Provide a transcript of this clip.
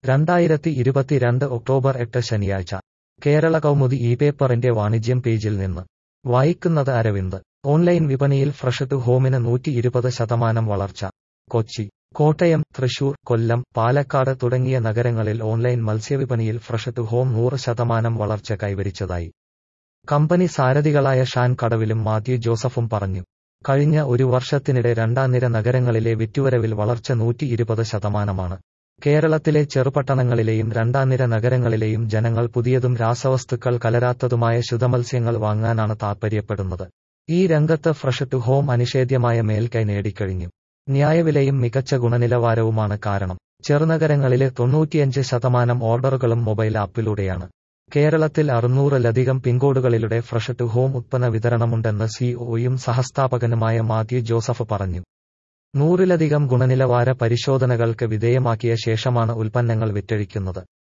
രണ്ടായിരത്തി ഇരുപത്തിരണ്ട് ഒക്ടോബർ എട്ട് ശനിയാഴ്ച കേരള കൗമുദി ഇ പേപ്പറിന്റെ വാണിജ്യം പേജിൽ നിന്ന് വായിക്കുന്നത് അരവിന്ദ് ഓൺലൈൻ വിപണിയിൽ ഫ്രഷ് ടു ഹോമിന് നൂറ്റി ഇരുപത് ശതമാനം വളർച്ച കൊച്ചി കോട്ടയം തൃശൂർ കൊല്ലം പാലക്കാട് തുടങ്ങിയ നഗരങ്ങളിൽ ഓൺലൈൻ മത്സ്യവിപണിയിൽ ഫ്രഷ് ടു ഹോം നൂറ് ശതമാനം വളർച്ച കൈവരിച്ചതായി കമ്പനി സാരഥികളായ ഷാൻ കടവിലും മാത്യു ജോസഫും പറഞ്ഞു കഴിഞ്ഞ ഒരു വർഷത്തിനിടെ രണ്ടാം നിര നഗരങ്ങളിലെ വിറ്റുവരവിൽ വളർച്ച നൂറ്റി ഇരുപത് ശതമാനമാണ് കേരളത്തിലെ ചെറുപട്ടണങ്ങളിലെയും രണ്ടാം നിര നഗരങ്ങളിലെയും ജനങ്ങൾ പുതിയതും രാസവസ്തുക്കൾ കലരാത്തതുമായ ശുദ്ധമത്സ്യങ്ങൾ വാങ്ങാനാണ് താൽപ്പര്യപ്പെടുന്നത് ഈ രംഗത്ത് ഫ്രഷ് ടു ഹോം അനിഷേധ്യമായ മേൽക്കൈ നേടിക്കഴിഞ്ഞു ന്യായവിലയും മികച്ച ഗുണനിലവാരവുമാണ് കാരണം ചെറുനഗരങ്ങളിലെ തൊണ്ണൂറ്റിയഞ്ച് ശതമാനം ഓർഡറുകളും മൊബൈൽ ആപ്പിലൂടെയാണ് കേരളത്തിൽ അറുന്നൂറിലധികം പിൻകോഡുകളിലൂടെ ഫ്രഷ് ടു ഹോം ഉത്പന്ന വിതരണമുണ്ടെന്ന് സിഒയും സഹസ്ഥാപകനുമായ മാത്യു ജോസഫ് പറഞ്ഞു നൂറിലധികം ഗുണനിലവാര പരിശോധനകൾക്ക് വിധേയമാക്കിയ ശേഷമാണ് ഉൽപ്പന്നങ്ങൾ വിറ്റഴിക്കുന്നത്